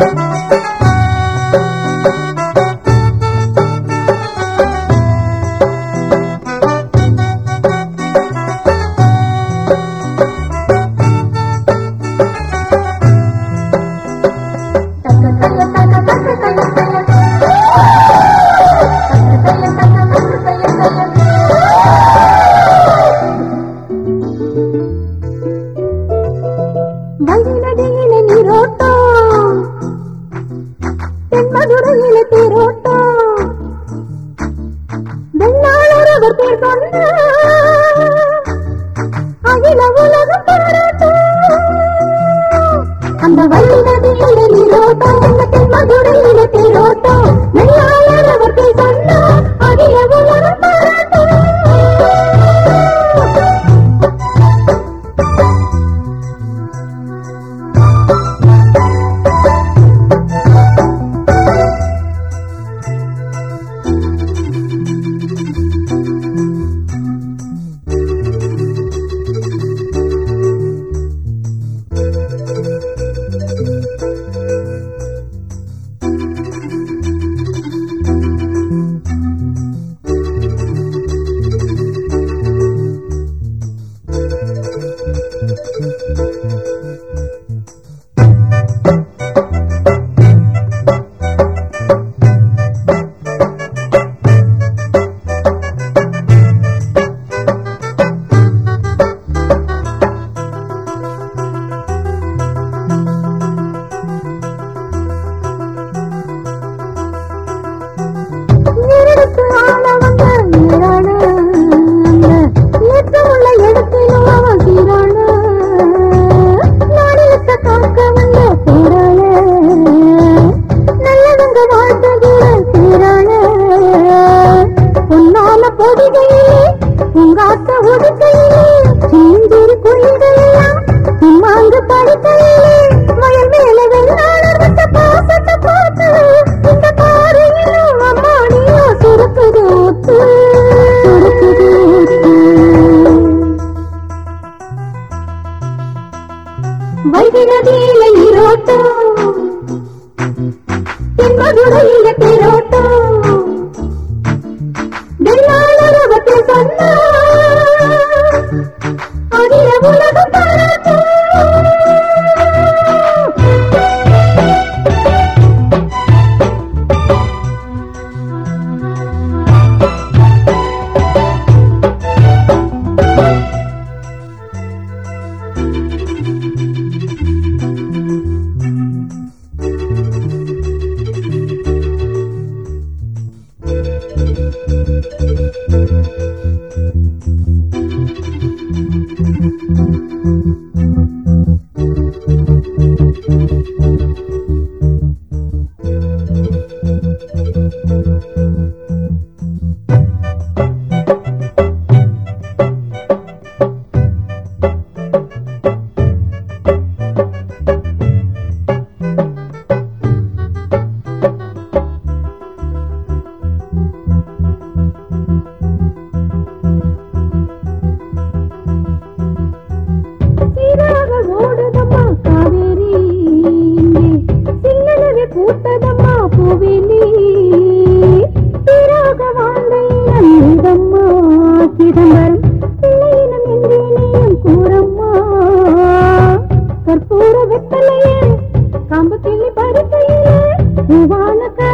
வழிநதியில நீரோட்டம் தென்மதுரையில தேரோட்டம் வெள்ளாளரவர் பேர் சொன்ன அகில உலகம் பாராட்டும் அந்த வழி நதியில நீரோட்டம் இந்த தென்மதுரையில தேரோட்டம் வெள்ளாளரவர் பேர் சொன்ன அகில உலகம் பாராட்டும் நேரத்து ஆள வந்த ஏராள அந்த ஏற்றமுள்ள இடத்திலும் அவன் சீராள நாடகத்தை காக்க வந்த பேராள நல்லவங்க வாழ்த்ததுல சீராள பொன்னால பொதிகையிலே உங்காத்த ஒதுக்கையிலே சிந்திரு குயிலெல்லாம் சும்மாங்கு படுக்கையிலே வயல் மேல வெள்ளாளர் வந்த பாசத்தை பார்த்து இந்த பாறையிலும் அம்மாடியோ சுருக்குது ஊத்து சுருக்குது ஊத்து வைகை நதியில நீரோட்டம் தென்மதுரையில தேரோட்டம் வெள்ளாளரவத்தை சொன்னா அகில உலகம் பாராட்டும் சீராக ஓடுதம்மா காவேரி இங்கே சின்னனவே பூத்ததம்மா பூவேலி சீராக வாழ்ந்த இளந்தம்மா சிதம்பரம் பிள்ளையினம் என்றேனையும் கூறம்மா கற்பூர வெத்தலையே காம்பு கிள்ளி பறிக்கையிலே பூவான